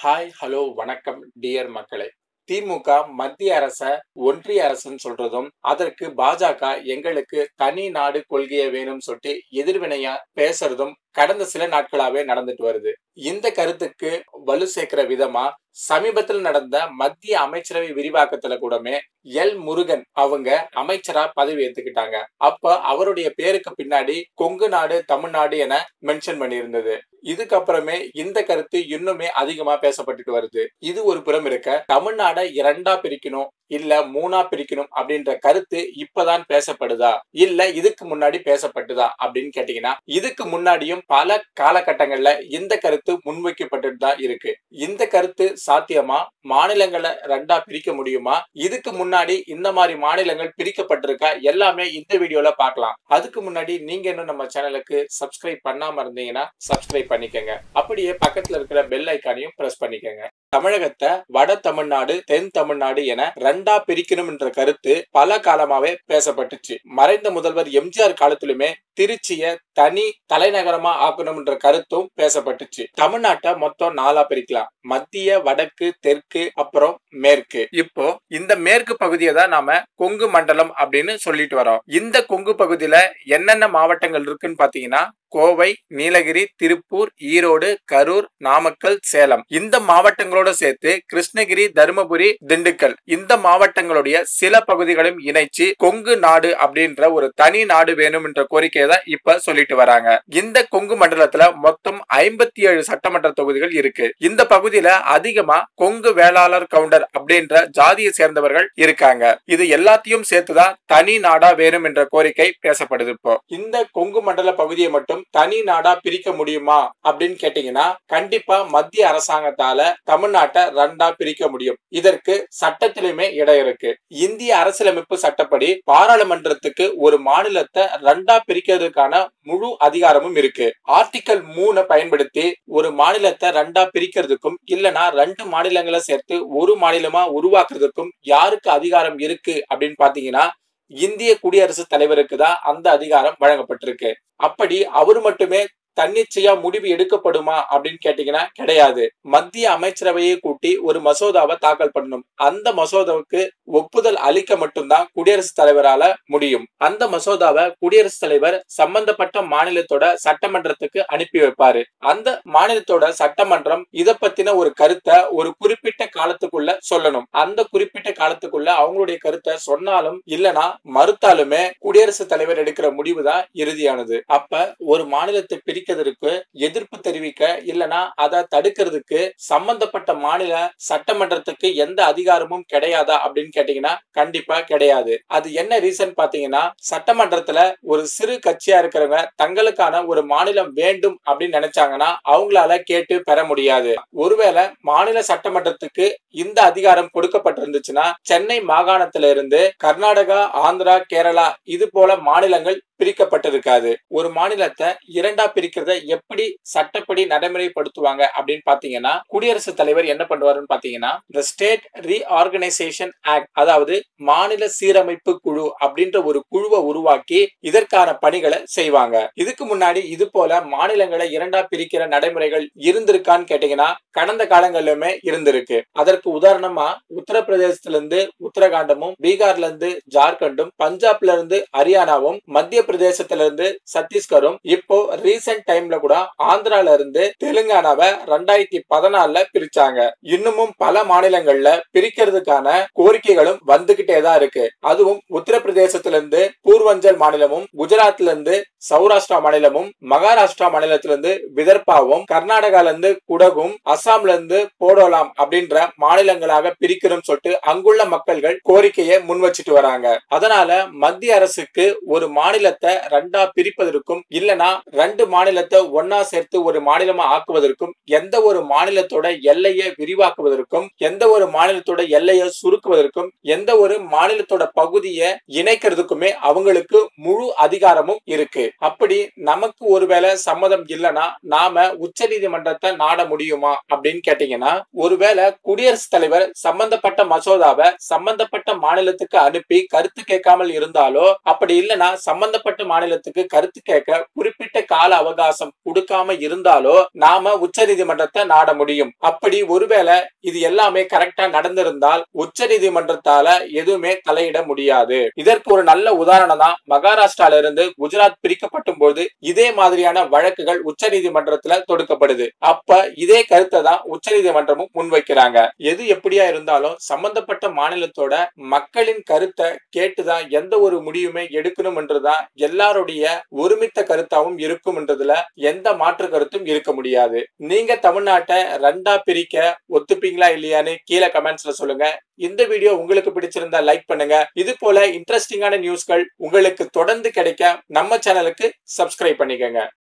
hi hello வணக்கம் dear மக்களே திமுக மத்திய அரச ஒன்றிய அரசுன்னு சொல்றதும் அதற்கு பாஜக எங்களுக்கு தனி நாடு கொள்கையை வேணும்னு சொல்லிட்டு எதிர்வினையா பேசுறதும் கடந்த சில நாட்களாவே நடந்துட்டு வருது இந்த கருத்துக்கு வலு சேர்க்கிற விதமா சமீபத்தில் நடந்த மத்திய அமைச்சரவை விரிவாக்கத்துல கூடமே எல் முருகன் அவங்க அமைச்சரா பதவி ஏத்துக்கிட்டாங்க அப்ப அவருடைய பேருக்கு பின்னாடி கொங்கு நாடு தமிழ்நாடு என மென்ஷன் பண்ணியிருந்தது இதுக்கப்புறமே இந்த கருத்து இன்னுமே அதிகமா பேசப்பட்டுட்டு வருது இது ஒரு புறம் இருக்க தமிழ்நாடை இரண்டா பிரிக்கணும் இல்ல மூணா பிரிக்கணும் அப்படின்ற கருத்து இப்பதான் பேசப்படுதா இல்ல இதுக்கு முன்னாடி பேசப்பட்டுதா அப்படின்னு கேட்டீங்கன்னா இதுக்கு முன்னாடியும் பல காலகட்டங்கள்ல இந்த கருத்து முன்வைக்கப்பட்டுட்டு தான் இருக்கு இந்த கருத்து சாத்தியமா மாநிலங்களை ரெண்டா பிரிக்க முடியுமா இதுக்கு முன்னாடி இந்த மாதிரி மாநிலங்கள் பிரிக்கப்பட்டிருக்கா எல்லாமே இந்த வீடியோல பார்க்கலாம் அதுக்கு முன்னாடி நீங்க இன்னும் நம்ம சேனலுக்கு சப்ஸ்கிரைப் பண்ணாம இருந்தீங்கன்னா சப்ஸ்கிரைப் பண்ணிக்கங்க அப்படியே பக்கத்துல இருக்கிற பெல் ஐக்கானையும் பிரஸ் பண்ணிக்கங்க தமிழகத்தை வட தமிழ்நாடு தென் தமிழ்நாடு என ரெண்டா பிரிக்கணும் என்ற கருத்து பல காலமாவே பேசப்பட்டுச்சு மறைந்த முதல்வர் எம்ஜிஆர் காலத்திலுமே திருச்சிய தனி தலைநகரமா ஆக்கணும் என்ற கருத்தும் பேசப்பட்டுச்சு தமிழ்நாட்டை மொத்தம் நாலா பிரிக்கலாம் மத்திய வடக்கு தெற்கு அப்புறம் மேற்கு இப்போ இந்த மேற்கு பகுதியை தான் நாம கொங்கு மண்டலம் அப்படின்னு சொல்லிட்டு வரோம் இந்த கொங்கு பகுதியில என்னென்ன மாவட்டங்கள் இருக்குன்னு பாத்தீங்கன்னா கோவை நீலகிரி திருப்பூர் ஈரோடு கரூர் நாமக்கல் சேலம் இந்த மாவட்டங்களோட சேர்த்து கிருஷ்ணகிரி தருமபுரி திண்டுக்கல் இந்த மாவட்டங்களுடைய சில பகுதிகளையும் இணைச்சு கொங்கு நாடு அப்படின்ற ஒரு தனி நாடு வேணும் என்ற கோரிக்கையை தான் இப்ப சொல்லிட்டு வராங்க இந்த கொங்கு மண்டலத்துல மொத்தம் ஐம்பத்தி ஏழு சட்டமன்ற தொகுதிகள் இருக்கு இந்த பகுதியில அதிகமா கொங்கு வேளாளர் கவுண்டர் அப்படின்ற ஜாதியை சேர்ந்தவர்கள் இருக்காங்க இது எல்லாத்தையும் சேர்த்துதான் தனி நாடா வேணும் என்ற கோரிக்கை பேசப்படுது இப்போ இந்த கொங்கு மண்டல பகுதியை மட்டும் தனி நாடா பிரிக்க முடியுமா அப்படின்னு கேட்டீங்கன்னா கண்டிப்பா மத்திய அரசாங்கத்தால தமிழ்நாட்டை ரெண்டா பிரிக்க முடியும் இதற்கு சட்டத்திலுமே இடம் இருக்கு இந்திய அரசியலமைப்பு சட்டப்படி பாராளுமன்றத்துக்கு ஒரு மாநிலத்தை ரெண்டா பிரிக்கிறதுக்கான முழு அதிகாரமும் இருக்கு ஆர்டிக்கல் மூணை பயன்படுத்தி ஒரு மாநிலத்தை ரெண்டா பிரிக்கிறதுக்கும் இல்லனா ரெண்டு மாநிலங்களை சேர்த்து ஒரு மாநிலமா உருவாக்குறதுக்கும் யாருக்கு அதிகாரம் இருக்கு அப்படின்னு பாத்தீங்கன்னா இந்திய குடியரசுத் தலைவருக்கு தான் அந்த அதிகாரம் வழங்கப்பட்டிருக்கு அப்படி அவர் மட்டுமே தன்னிச்சையா முடிவு எடுக்கப்படுமா அப்படின்னு கேட்டீங்கன்னா கிடையாது மத்திய அமைச்சரவையை கூட்டி ஒரு மசோதாவை தாக்கல் பண்ணணும் அந்த மசோதாவுக்கு ஒப்புதல் அளிக்க மட்டும்தான் குடியரசுத் தலைவரால முடியும் அந்த மசோதாவை குடியரசுத் தலைவர் சம்பந்தப்பட்ட மாநிலத்தோட சட்டமன்றத்துக்கு அனுப்பி வைப்பாரு அந்த மாநிலத்தோட சட்டமன்றம் இத பத்தின ஒரு கருத்தை ஒரு குறிப்பிட்ட காலத்துக்குள்ள சொல்லணும் அந்த குறிப்பிட்ட காலத்துக்குள்ள அவங்களுடைய கருத்தை சொன்னாலும் இல்லனா மறுத்தாலுமே குடியரசுத் தலைவர் எடுக்கிற முடிவு தான் இறுதியானது அப்ப ஒரு மாநிலத்தை பிரிக்கிறதுக்கு எதிர்ப்பு தெரிவிக்க இல்லனா அதை தடுக்கிறதுக்கு சம்பந்தப்பட்ட மாநில சட்டமன்றத்துக்கு எந்த அதிகாரமும் கிடையாதா அப்படின்னு கேட்டீங்கன்னா கண்டிப்பா கிடையாது அது என்ன ரீசன் பாத்தீங்கன்னா சட்டமன்றத்துல ஒரு சிறு கட்சியா இருக்கிறவங்க தங்களுக்கான ஒரு மாநிலம் வேண்டும் அப்படின்னு நினைச்சாங்கன்னா அவங்களால கேட்டு பெற முடியாது ஒருவேளை மாநில சட்டமன்றத்துக்கு இந்த அதிகாரம் கொடுக்கப்பட்டிருந்துச்சுன்னா சென்னை மாகாணத்துல இருந்து கர்நாடகா ஆந்திரா கேரளா இது போல மாநிலங்கள் பிரிக்கப்பட்டிருக்காது ஒரு மாநிலத்தை இரண்டா பிரிக்கிறத எப்படி சட்டப்படி நடைமுறைப்படுத்துவாங்க அப்படின்னு பாத்தீங்கன்னா குடியரசுத் தலைவர் என்ன பண்ணுவாருன்னு பாத்தீங்கன்னா இந்த ஸ்டேட் ரீஆர்கனைசேஷன் ஆக்ட் அதாவது மாநில சீரமைப்பு குழு அப்படின்ற ஒரு குழுவை உருவாக்கி இதற்கான பணிகளை செய்வாங்க இதுக்கு முன்னாடி இது போல மாநிலங்களை இரண்டா பிரிக்கிற நடைமுறைகள் இருந்திருக்கான்னு கேட்டீங்கன்னா கடந்த காலங்களிலுமே இருந்திருக்கு அதற்கு உதாரணமா உத்தரப்பிரதேசத்துல இருந்து உத்தரகாண்டமும் பீகார்ல இருந்து ஜார்க்கண்டும் பஞ்சாப்ல இருந்து ஹரியானாவும் மத்திய பிரதேசத்துல இருந்து சத்தீஸ்கரும் இப்போ ரீசெண்ட் டைம்ல கூட ஆந்திரால இருந்து தெலுங்கானாவை ரெண்டாயிரத்தி பதினாலுல பிரிச்சாங்க இன்னமும் பல மாநிலங்கள்ல பிரிக்கிறதுக்கான கோரிக்கைகளும் வந்துகிட்டே தான் இருக்கு அதுவும் உத்தரப்பிரதேசத்துல இருந்து பூர்வஞ்சல் மாநிலமும் குஜராத்ல இருந்து சௌராஷ்டிரா மாநிலமும் மகாராஷ்டிரா மாநிலத்தில இருந்து விதர்பாவும் கர்நாடகால இருந்து குடகும் அஸ்ஸாம்ல இருந்து போடோலாம் அப்படின்ற மாநிலங்களாக பிரிக்கிறோம் சொல்லிட்டு அங்குள்ள மக்கள்கள் கோரிக்கையை முன் வச்சுட்டு வராங்க அதனால மத்திய அரசுக்கு ஒரு மாநிலத்தை ரெண்டா பிரிப்பதற்கும் இல்லனா ரெண்டு மாநிலத்தை ஒன்னா சேர்த்து ஒரு மாநிலமா ஆக்குவதற்கும் எந்த ஒரு மாநிலத்தோட எல்லையை விரிவாக்குவதற்கும் எந்த ஒரு மாநிலத்தோட எல்லையை சுருக்குவதற்கும் எந்த ஒரு மாநிலத்தோட பகுதியை இணைக்கிறதுக்குமே அவங்களுக்கு முழு அதிகாரமும் இருக்கு அப்படி நமக்கு ஒருவேளை சம்மதம் இல்லைன்னா நாம உச்ச நீதிமன்றத்தை நாட முடியுமா அப்படின்னு கேட்டீங்கன்னா ஒருவேளை குடியரசுத் தலைவர் சம்பந்தப்பட்ட மசோதாவை சம்பந்தப்பட்ட மாநிலத்துக்கு அனுப்பி கருத்து கேட்காமல் இருந்தாலோ அப்படி இல்லைன்னா சம்பந்தப்பட்ட சம்பந்தப்பட்ட மாநிலத்துக்கு கருத்து கேட்க குறிப்பிட்ட கால அவகாசம் கொடுக்காம இருந்தாலோ நாம உச்ச நீதிமன்றத்தை நாட முடியும் அப்படி ஒருவேளை இது எல்லாமே கரெக்டா நடந்திருந்தால் உச்ச நீதிமன்றத்தால எதுவுமே தலையிட முடியாது இதற்கு ஒரு நல்ல உதாரணம் தான் மகாராஷ்டிரால இருந்து குஜராத் பிரிக்கப்பட்டும் போது இதே மாதிரியான வழக்குகள் உச்ச நீதிமன்றத்துல தொடுக்கப்படுது அப்ப இதே கருத்தை தான் உச்ச நீதிமன்றமும் முன்வைக்கிறாங்க எது எப்படியா இருந்தாலும் சம்பந்தப்பட்ட மாநிலத்தோட மக்களின் கருத்தை கேட்டுதான் எந்த ஒரு முடிவுமே எடுக்கணும்ன்றதுதான் எல்லாருடைய ஒருமித்த கருத்தாவும் இருக்கும்ன்றதுல எந்த மாற்று கருத்தும் இருக்க முடியாது நீங்க தமிழ்நாட்டை ரெண்டா பிரிக்க ஒத்துப்பீங்களா இல்லையான்னு கீழே கமெண்ட்ஸ்ல சொல்லுங்க இந்த வீடியோ உங்களுக்கு பிடிச்சிருந்தா லைக் பண்ணுங்க இது போல இன்ட்ரெஸ்டிங்கான நியூஸ்கள் உங்களுக்கு தொடர்ந்து கிடைக்க நம்ம சேனலுக்கு சப்ஸ்கிரைப் பண்ணிக்கோங்க